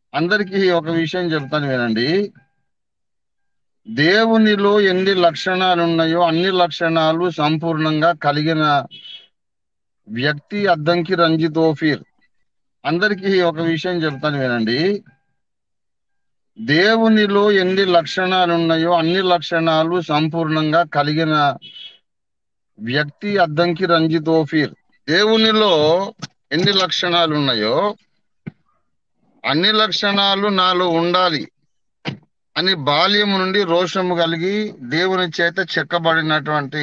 అందరికీ ఒక విషయం చెప్తాను వినండి దేవునిలో ఎన్ని లక్షణాలు ఉన్నాయో అన్ని లక్షణాలు సంపూర్ణంగా కలిగిన వ్యక్తి అద్దంకి రంజిత్ ఓఫీర్ అందరికీ ఒక విషయం చెప్తాను వినండి దేవునిలో ఎన్ని లక్షణాలు ఉన్నాయో అన్ని లక్షణాలు సంపూర్ణంగా కలిగిన వ్యక్తి అద్దంకి రంజిత్ ఓఫీర్ దేవునిలో ఎన్ని లక్షణాలు ఉన్నాయో అన్ని లక్షణాలు నాలో ఉండాలి అని బాల్యం నుండి రోషము కలిగి దేవుని చేత చెక్కబడినటువంటి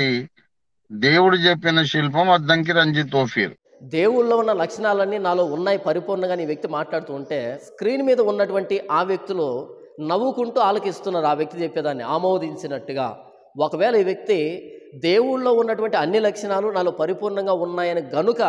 దేవుడు చెప్పిన శిల్పం అద్దంకి రంజిత్ ఓఫీర్ దేవుళ్ళలో ఉన్న లక్షణాలన్నీ నాలో ఉన్నాయి పరిపూర్ణంగా ఈ వ్యక్తి మాట్లాడుతూ ఉంటే స్క్రీన్ మీద ఉన్నటువంటి ఆ వ్యక్తులు నవ్వుకుంటూ ఆలకిస్తున్నారు ఆ వ్యక్తి చెప్పేదాన్ని ఆమోదించినట్టుగా ఒకవేళ ఈ వ్యక్తి దేవుళ్ళలో ఉన్నటువంటి అన్ని లక్షణాలు నాలో పరిపూర్ణంగా ఉన్నాయని గనుక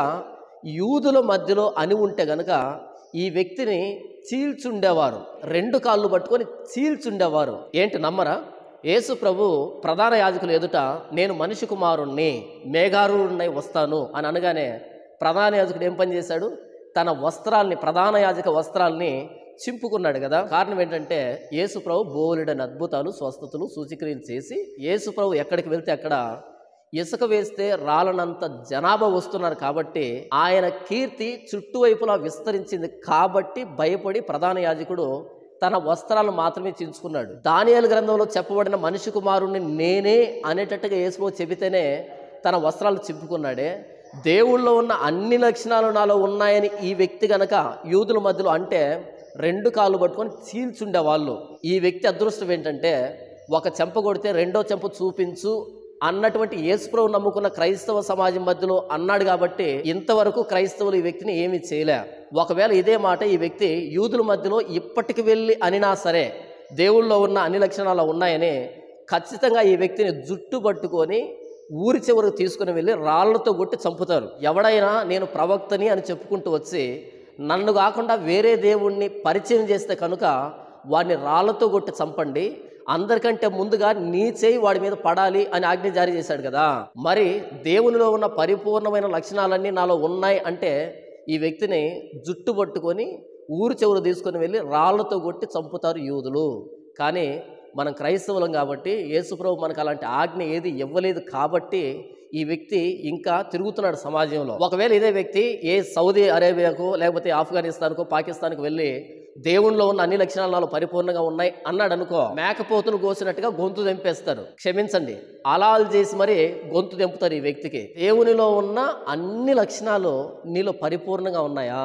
యూదుల మధ్యలో అని ఉంటే గనుక ఈ వ్యక్తిని చీల్చుండేవారు రెండు కాళ్ళు పట్టుకొని చీల్చుండేవారు ఏంటి నమ్మరా యేసు ప్రభు ప్రధాన యాజకులు ఎదుట నేను మనిషి కుమారుణ్ణి మేఘారుణ్ణి వస్తాను అని అనగానే ప్రధాన యాజకుడు ఏం పని చేశాడు తన వస్త్రాల్ని ప్రధాన యాజక వస్త్రాల్ని చింపుకున్నాడు కదా కారణం ఏంటంటే యేసు ప్రభు బోలెడని అద్భుతాలు స్వస్థతలు సూచిక్రియలు చేసి యేసు ప్రభు ఎక్కడికి వెళ్తే అక్కడ ఇసుక వేస్తే రాలనంత జనాభా వస్తున్నారు కాబట్టి ఆయన కీర్తి చుట్టువైపులా విస్తరించింది కాబట్టి భయపడి ప్రధాన యాజకుడు తన వస్త్రాలను మాత్రమే చించుకున్నాడు దానియాల గ్రంథంలో చెప్పబడిన మనిషి కుమారుణ్ణి నేనే అనేటట్టుగా యేసుప్రభు చెబితేనే తన వస్త్రాలు చింపుకున్నాడే దేవుళ్ళో ఉన్న అన్ని లక్షణాలు నాలో ఉన్నాయని ఈ వ్యక్తి గనక యూదుల మధ్యలో అంటే రెండు కాళ్ళు పట్టుకొని చీల్చుండే వాళ్ళు ఈ వ్యక్తి అదృష్టం ఏంటంటే ఒక చెంప కొడితే రెండో చెంప చూపించు అన్నటువంటి యేసుప్రభు నమ్ముకున్న క్రైస్తవ సమాజం మధ్యలో అన్నాడు కాబట్టి ఇంతవరకు క్రైస్తవులు ఈ వ్యక్తిని ఏమీ చేయలే ఒకవేళ ఇదే మాట ఈ వ్యక్తి యూదుల మధ్యలో ఇప్పటికి వెళ్ళి అనినా సరే దేవుళ్ళలో ఉన్న అన్ని లక్షణాలు ఉన్నాయని ఖచ్చితంగా ఈ వ్యక్తిని జుట్టు పట్టుకొని ఊరి చివరకు తీసుకుని వెళ్ళి రాళ్లతో కొట్టి చంపుతారు ఎవడైనా నేను ప్రవక్తని అని చెప్పుకుంటూ వచ్చి నన్ను కాకుండా వేరే దేవుణ్ణి పరిచయం చేస్తే కనుక వాడిని రాళ్లతో కొట్టి చంపండి అందరికంటే ముందుగా నీ చేయి వాడి మీద పడాలి అని ఆజ్ఞ జారీ చేశాడు కదా మరి దేవునిలో ఉన్న పరిపూర్ణమైన లక్షణాలన్నీ నాలో ఉన్నాయి అంటే ఈ వ్యక్తిని జుట్టు పట్టుకొని ఊరు చెవులు తీసుకొని వెళ్ళి రాళ్లతో కొట్టి చంపుతారు యూదులు కానీ మనం క్రైస్తవులం కాబట్టి యేసుప్రభు మనకు అలాంటి ఆజ్ఞ ఏది ఇవ్వలేదు కాబట్టి ఈ వ్యక్తి ఇంకా తిరుగుతున్నాడు సమాజంలో ఒకవేళ ఇదే వ్యక్తి ఏ సౌదీ అరేబియాకు లేకపోతే ఆఫ్ఘనిస్తాన్కో పాకిస్తాన్కు వెళ్ళి దేవుణ్ణిలో ఉన్న అన్ని లక్షణాలు నాలో పరిపూర్ణంగా ఉన్నాయి అన్నాడు అనుకో మేకపోతును కోసినట్టుగా గొంతు తెంపేస్తారు క్షమించండి అలాలు చేసి మరి గొంతు తెంపుతారు ఈ వ్యక్తికి దేవునిలో ఉన్న అన్ని లక్షణాలు నీలో పరిపూర్ణంగా ఉన్నాయా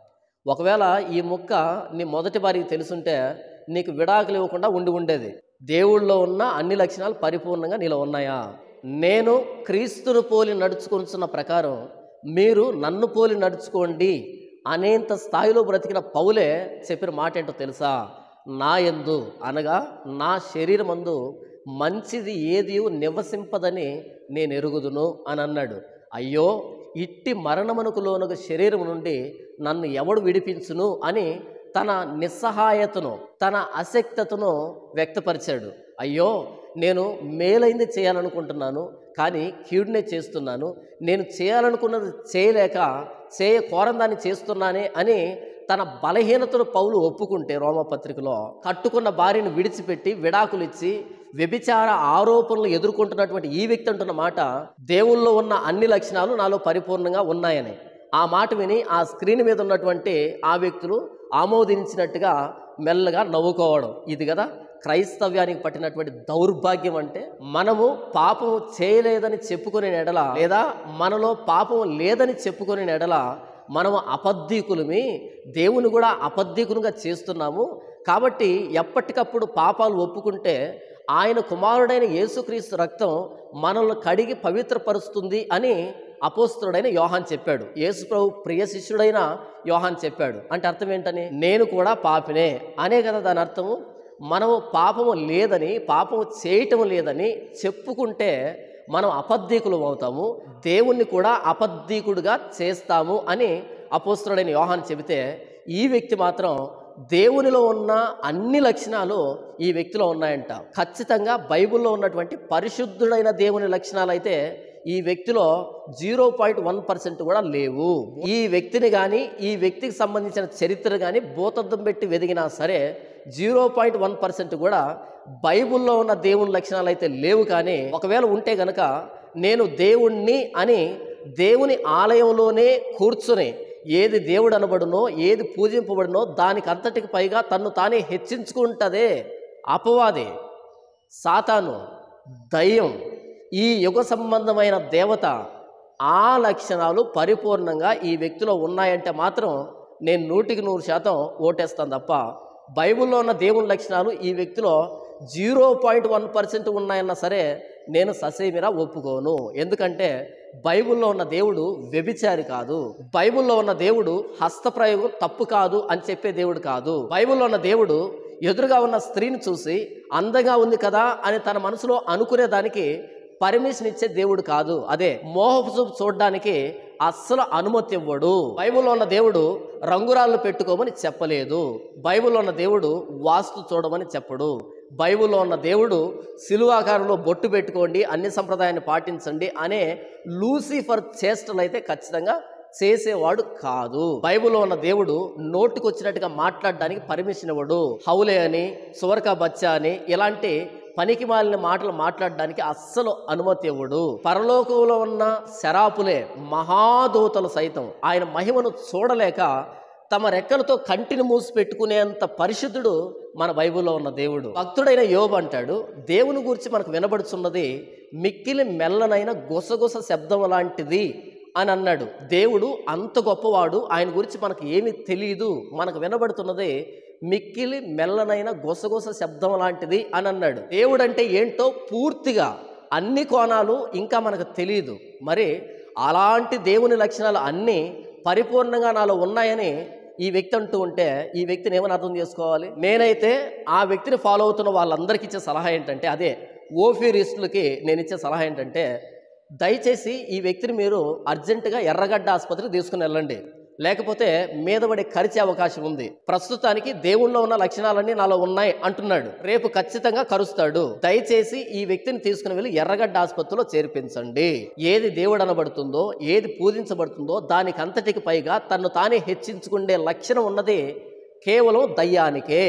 ఒకవేళ ఈ ముక్క నీ మొదటి వారికి తెలుసుంటే నీకు విడాకులు ఇవ్వకుండా ఉండి ఉండేది దేవుళ్ళలో ఉన్న అన్ని లక్షణాలు పరిపూర్ణంగా నీలో ఉన్నాయా నేను క్రీస్తును పోలి నడుచుకుంటున్న ప్రకారం మీరు నన్ను పోలి నడుచుకోండి అనేంత స్థాయిలో బ్రతికిన పౌలే చెప్పిన మాట ఏంటో తెలుసా నా యందు అనగా నా శరీరమందు మంచిది ఏది నివసింపదని నేను ఎరుగుదును అని అన్నాడు అయ్యో ఇట్టి మరణమునకు లోనుగు శరీరం నుండి నన్ను ఎవడు విడిపించును అని తన నిస్సహాయతను తన అశక్తతను వ్యక్తపరిచాడు అయ్యో నేను మేలైంది చేయాలనుకుంటున్నాను కానీ కీడునే చేస్తున్నాను నేను చేయాలనుకున్నది చేయలేక చేయ కోరందాన్ని చేస్తున్నానే అని తన బలహీనతను పౌలు ఒప్పుకుంటే రోమపత్రికలో కట్టుకున్న భార్యను విడిచిపెట్టి విడాకులు ఇచ్చి వ్యభిచార ఆరోపణలు ఎదుర్కొంటున్నటువంటి ఈ వ్యక్తి అంటున్న మాట దేవుల్లో ఉన్న అన్ని లక్షణాలు నాలో పరిపూర్ణంగా ఉన్నాయని ఆ మాట విని ఆ స్క్రీన్ మీద ఉన్నటువంటి ఆ వ్యక్తులు ఆమోదించినట్టుగా మెల్లగా నవ్వుకోవడం ఇది కదా క్రైస్తవ్యానికి పట్టినటువంటి దౌర్భాగ్యం అంటే మనము పాపము చేయలేదని చెప్పుకునే ఎడల లేదా మనలో పాపం లేదని చెప్పుకునే ఎడల మనము అబద్ధీకులమి దేవుని కూడా అబద్ధీకులుగా చేస్తున్నాము కాబట్టి ఎప్పటికప్పుడు పాపాలు ఒప్పుకుంటే ఆయన కుమారుడైన యేసుక్రీస్తు రక్తం మనల్ని కడిగి పవిత్రపరుస్తుంది అని అపోస్తుడైన యోహాన్ చెప్పాడు యేసు ప్రభు ప్రియ శిష్యుడైన యోహాన్ చెప్పాడు అంటే అర్థం ఏంటని నేను కూడా పాపినే అనే కదా దాని అర్థము మనము పాపము లేదని పాపము చేయటం లేదని చెప్పుకుంటే మనం అబద్ధీకులు అవుతాము దేవుణ్ణి కూడా అబద్ధీకుడుగా చేస్తాము అని అపోస్తుడైన యోహాన్ చెబితే ఈ వ్యక్తి మాత్రం దేవునిలో ఉన్న అన్ని లక్షణాలు ఈ వ్యక్తిలో ఉన్నాయంట ఖచ్చితంగా బైబిల్లో ఉన్నటువంటి పరిశుద్ధుడైన దేవుని లక్షణాలు అయితే ఈ వ్యక్తిలో జీరో పాయింట్ వన్ పర్సెంట్ కూడా లేవు ఈ వ్యక్తిని కానీ ఈ వ్యక్తికి సంబంధించిన చరిత్ర కానీ భూతద్దం పెట్టి వెదిగినా సరే జీరో పాయింట్ వన్ పర్సెంట్ కూడా బైబిల్లో ఉన్న దేవుని లక్షణాలు అయితే లేవు కానీ ఒకవేళ ఉంటే గనక నేను దేవుణ్ణి అని దేవుని ఆలయంలోనే కూర్చుని ఏది దేవుడు అనబడునో ఏది పూజింపబడునో దానికి అంతటికి పైగా తన్ను తానే హెచ్చించుకుంటదే అపవాది సాతాను దయ్యం ఈ యుగ సంబంధమైన దేవత ఆ లక్షణాలు పరిపూర్ణంగా ఈ వ్యక్తిలో ఉన్నాయంటే మాత్రం నేను నూటికి నూరు శాతం ఓటేస్తాను తప్ప బైబిల్లో ఉన్న దేవుని లక్షణాలు ఈ వ్యక్తిలో జీరో పాయింట్ వన్ పర్సెంట్ ఉన్నాయన్నా సరే నేను ససేమిరా ఒప్పుకోను ఎందుకంటే బైబిల్లో ఉన్న దేవుడు వ్యభిచారి కాదు బైబిల్లో ఉన్న దేవుడు హస్తప్రయోగం తప్పు కాదు అని చెప్పే దేవుడు కాదు బైబిల్లో ఉన్న దేవుడు ఎదురుగా ఉన్న స్త్రీని చూసి అందంగా ఉంది కదా అని తన మనసులో అనుకునే దానికి పర్మిషన్ ఇచ్చే దేవుడు కాదు అదే మోహపు చూపు చూడడానికి అస్సలు అనుమతి ఇవ్వడు బైబిల్లో ఉన్న దేవుడు రంగురాళ్ళు పెట్టుకోమని చెప్పలేదు బైబిల్లో ఉన్న దేవుడు వాస్తు చూడమని చెప్పడు బైబిల్లో ఉన్న దేవుడు సిలువాకారంలో బొట్టు పెట్టుకోండి అన్ని సంప్రదాయాన్ని పాటించండి అనే లూసిఫర్ చేష్టలు అయితే ఖచ్చితంగా చేసేవాడు కాదు బైబిల్లో ఉన్న దేవుడు నోటుకొచ్చినట్టుగా మాట్లాడడానికి పర్మిషన్ ఇవ్వడు హౌలే అని సువర్కా బచ్చా అని ఇలాంటి పనికి మాలిన మాటలు మాట్లాడడానికి అస్సలు అనుమతి ఇవ్వడు పరలోకంలో ఉన్న శరాపులే మహాదూతలు సైతం ఆయన మహిమను చూడలేక తమ రెక్కలతో కంటిని మూసి పెట్టుకునేంత పరిశుద్ధుడు మన బైబిల్లో ఉన్న దేవుడు భక్తుడైన యోబు అంటాడు దేవుని గురించి మనకు వినబడుచున్నది మిక్కిలి మెల్లనైన గుసగుస శబ్దం లాంటిది అని అన్నాడు దేవుడు అంత గొప్పవాడు ఆయన గురించి మనకు ఏమీ తెలియదు మనకు వినబడుతున్నది మిక్కిలి మెల్లనైన గుసగుస శబ్దం లాంటిది అని అన్నాడు దేవుడు అంటే ఏంటో పూర్తిగా అన్ని కోణాలు ఇంకా మనకు తెలియదు మరి అలాంటి దేవుని లక్షణాలు అన్నీ పరిపూర్ణంగా నాలో ఉన్నాయని ఈ వ్యక్తి అంటూ ఉంటే ఈ వ్యక్తిని ఏమని అర్థం చేసుకోవాలి నేనైతే ఆ వ్యక్తిని ఫాలో అవుతున్న వాళ్ళందరికీ ఇచ్చే సలహా ఏంటంటే అదే ఓఫీరిస్టులకి నేను ఇచ్చే సలహా ఏంటంటే దయచేసి ఈ వ్యక్తిని మీరు అర్జెంటుగా ఎర్రగడ్డ ఆసుపత్రికి తీసుకుని వెళ్ళండి లేకపోతే మీద పడే కరిచే అవకాశం ఉంది ప్రస్తుతానికి దేవుళ్ళో ఉన్న లక్షణాలన్నీ నాలో ఉన్నాయి అంటున్నాడు రేపు ఖచ్చితంగా కరుస్తాడు దయచేసి ఈ వ్యక్తిని తీసుకుని వెళ్ళి ఎర్రగడ్డ ఆసుపత్రిలో చేర్పించండి ఏది దేవుడు అనబడుతుందో ఏది పూజించబడుతుందో దానికి అంతటికి పైగా తను తానే హెచ్చించుకునే లక్షణం ఉన్నది కేవలం దయ్యానికే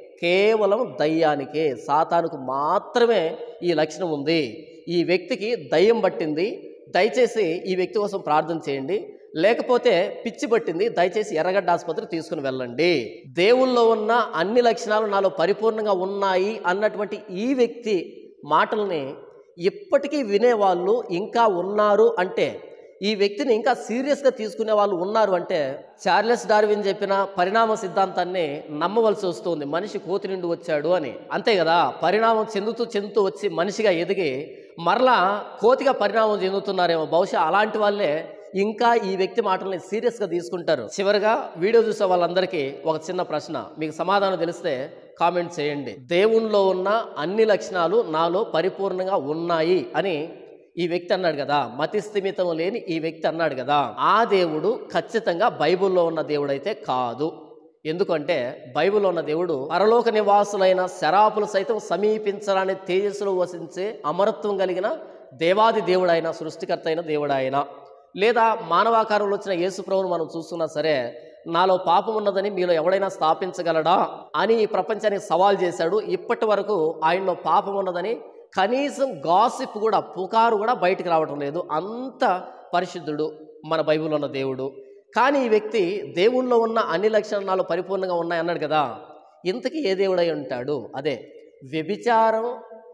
కేవలం దయ్యానికే సాతానుకు మాత్రమే ఈ లక్షణం ఉంది ఈ వ్యక్తికి దయ్యం పట్టింది దయచేసి ఈ వ్యక్తి కోసం ప్రార్థన చేయండి లేకపోతే పిచ్చి పట్టింది దయచేసి ఎర్రగడ్డ ఆసుపత్రి తీసుకుని వెళ్ళండి దేవుల్లో ఉన్న అన్ని లక్షణాలు నాలో పరిపూర్ణంగా ఉన్నాయి అన్నటువంటి ఈ వ్యక్తి మాటల్ని ఇప్పటికీ వినేవాళ్ళు ఇంకా ఉన్నారు అంటే ఈ వ్యక్తిని ఇంకా సీరియస్గా తీసుకునే వాళ్ళు ఉన్నారు అంటే చార్లెస్ డార్విన్ చెప్పిన పరిణామ సిద్ధాంతాన్ని నమ్మవలసి వస్తుంది మనిషి కోతి నుండి వచ్చాడు అని అంతే కదా పరిణామం చెందుతూ చెందుతూ వచ్చి మనిషిగా ఎదిగి మరలా కోతిగా పరిణామం చెందుతున్నారేమో బహుశా అలాంటి వాళ్ళే ఇంకా ఈ వ్యక్తి మాటల్ని సీరియస్గా తీసుకుంటారు చివరిగా వీడియో చూసే వాళ్ళందరికీ ఒక చిన్న ప్రశ్న మీకు సమాధానం తెలిస్తే కామెంట్ చేయండి దేవుణ్ణిలో ఉన్న అన్ని లక్షణాలు నాలో పరిపూర్ణంగా ఉన్నాయి అని ఈ వ్యక్తి అన్నాడు కదా మతి స్థిమితం లేని ఈ వ్యక్తి అన్నాడు కదా ఆ దేవుడు ఖచ్చితంగా బైబిల్లో ఉన్న దేవుడైతే కాదు ఎందుకంటే బైబిల్లో ఉన్న దేవుడు పరలోక నివాసులైన శరాపులు సైతం సమీపించరాని తేజస్సులో వసించే అమరత్వం కలిగిన దేవాది దేవుడైన సృష్టికర్త అయిన దేవుడాయన లేదా మానవాకారంలో వచ్చిన యేసు ప్రభువును మనం చూస్తున్నా సరే నాలో పాపం ఉన్నదని మీలో ఎవడైనా స్థాపించగలడా అని ఈ ప్రపంచానికి సవాల్ చేశాడు ఇప్పటి వరకు ఆయనలో పాపం ఉన్నదని కనీసం గాసిప్ కూడా పుకారు కూడా బయటికి రావటం లేదు అంత పరిశుద్ధుడు మన బైబిల్లో ఉన్న దేవుడు కానీ ఈ వ్యక్తి దేవుళ్ళలో ఉన్న అన్ని లక్షణాలు పరిపూర్ణంగా ఉన్నాయన్నాడు కదా ఇంతకీ ఏ దేవుడై ఉంటాడు అదే వ్యభిచారం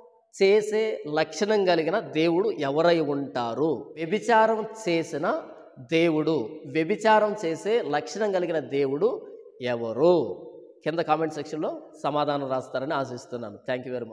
చేసే లక్షణం కలిగిన దేవుడు ఎవరై ఉంటారు వ్యభిచారం చేసిన దేవుడు వ్యభిచారం చేసే లక్షణం కలిగిన దేవుడు ఎవరు కింద కామెంట్ సెక్షన్లో సమాధానం రాస్తారని ఆశిస్తున్నాను థ్యాంక్ యూ వెరీ మచ్